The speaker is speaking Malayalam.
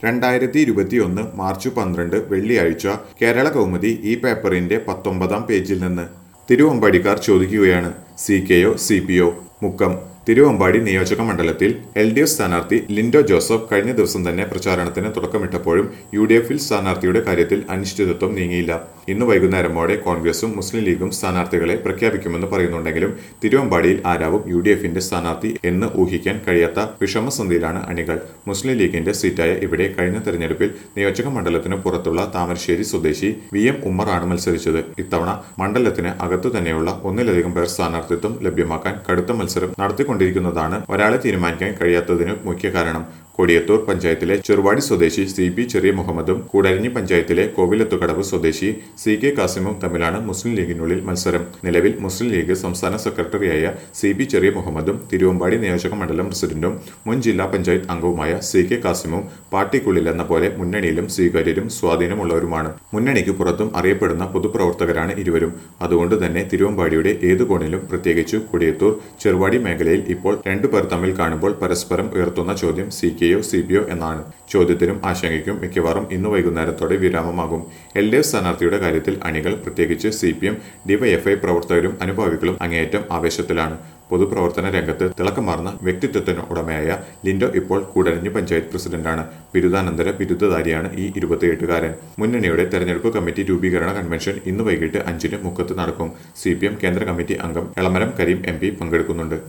രണ്ടായിരത്തി ഇരുപത്തിയൊന്ന് മാർച്ച് പന്ത്രണ്ട് വെള്ളിയാഴ്ച കേരള കൗമുദി ഈ പേപ്പറിന്റെ പത്തൊമ്പതാം പേജിൽ നിന്ന് തിരുവമ്പാടിക്കാർ ചോദിക്കുകയാണ് സി കെയോ C P O Mukkam Thiruvambady നിയോജക മണ്ഡലത്തിൽ എൽ ഡി എഫ് സ്ഥാനാർത്ഥി ലിൻഡോ ജോസഫ് കഴിഞ്ഞ ദിവസം തന്നെ പ്രചാരണത്തിന് തുടക്കമിട്ടപ്പോഴും യു ഡി എഫിൽ സ്ഥാനാർത്ഥിയുടെ കാര്യത്തിൽ അനിശ്ചിതത്വം നീങ്ങിയില്ല ഇന്ന് വൈകുന്നേരമോടെ കോൺഗ്രസും മുസ്ലിം ലീഗും സ്ഥാനാർത്ഥികളെ പ്രഖ്യാപിക്കുമെന്ന് പറയുന്നുണ്ടെങ്കിലും തിരുവമ്പാടിയിൽ ആരാവും യു ഡി എഫിന്റെ സ്ഥാനാർത്ഥി എന്ന് ഊഹിക്കാൻ കഴിയാത്ത വിഷമസന്ധിയിലാണ് അണികൾ മുസ്ലിം ലീഗിന്റെ സീറ്റായ ഇവിടെ കഴിഞ്ഞ തെരഞ്ഞെടുപ്പിൽ നിയോജക മണ്ഡലത്തിന് പുറത്തുള്ള താമരശ്ശേരി സ്വദേശി വി എം ഉമ്മറാണ് മത്സരിച്ചത് ഇത്തവണ മണ്ഡലത്തിന് അകത്തു തന്നെയുള്ള ഒന്നിലധികം പേർ സ്ഥാനാർത്ഥിത്വം ലഭ്യമാക്കാൻ കടുത്ത മത്സരം നടത്തിക്കൊണ്ടിരിക്കുന്നതാണ് ഒരാളെ തീരുമാനിക്കാൻ കഴിയാത്തതിന് മുഖ്യ കാരണം കൊടിയത്തൂർ പഞ്ചായത്തിലെ ചെറുവാടി സ്വദേശി സി പി ചെറിയ മുഹമ്മദും കൂടരഞ്ഞി പഞ്ചായത്തിലെ കോവിലത്തുകടവ് സ്വദേശി സി കെ കാസിമും തമ്മിലാണ് മുസ്ലിം ലീഗിനുള്ളിൽ മത്സരം നിലവിൽ മുസ്ലിം ലീഗ് സംസ്ഥാന സെക്രട്ടറിയായ സി പി ചെറിയ മുഹമ്മദും തിരുവമ്പാടി നിയോജക മണ്ഡലം പ്രസിഡന്റും മുൻ ജില്ലാ പഞ്ചായത്ത് അംഗവുമായ സി കെ കാസിമും പാർട്ടിക്കുള്ളിൽ എന്ന പോലെ മുന്നണിയിലും സ്വീകാര്യരും സ്വാധീനമുള്ളവരുമാണ് മുന്നണിക്ക് പുറത്തും അറിയപ്പെടുന്ന പൊതുപ്രവർത്തകരാണ് ഇരുവരും അതുകൊണ്ട് തന്നെ തിരുവമ്പാടിയുടെ ഏതു കോണിലും പ്രത്യേകിച്ചു കൊടിയത്തൂർ ചെറുവാടി മേഖലയിൽ ഇപ്പോൾ രണ്ടുപേർ തമ്മിൽ കാണുമ്പോൾ പരസ്പരം ഉയർത്തുന്ന ചോദ്യം സി കെയോ സി പി ഒ എന്നാണ് ചോദ്യത്തിനും ആശങ്കയ്ക്കും മിക്കവാറും ഇന്ന് വൈകുന്നേരത്തോടെ വിരാമമാകും എൽ ഡി എഫ് സ്ഥാനാർത്ഥിയുടെ കാര്യത്തിൽ അണികൾ പ്രത്യേകിച്ച് സി പി എം ഡിവൈഎഫ്ഐ പ്രവർത്തകരും അനുഭാവികളും അങ്ങേയറ്റം ആവേശത്തിലാണ് പൊതുപ്രവർത്തന രംഗത്ത് തിളക്കമാർന്ന വ്യക്തിത്വത്തിന് ഉടമയായ ലിൻഡോ ഇപ്പോൾ കൂടരഞ്ഞി പഞ്ചായത്ത് പ്രസിഡന്റാണ് ബിരുദാനന്തര ബിരുദധാരിയാണ് ഈ ഇരുപത്തിയെട്ടുകാരൻ മുന്നണിയുടെ തെരഞ്ഞെടുപ്പ് കമ്മിറ്റി രൂപീകരണ കൺവെൻഷൻ ഇന്ന് വൈകിട്ട് അഞ്ചിന് മുക്കത്ത് നടക്കും സി കേന്ദ്ര കമ്മിറ്റി അംഗം എളമരം കരീം എം പങ്കെടുക്കുന്നുണ്ട്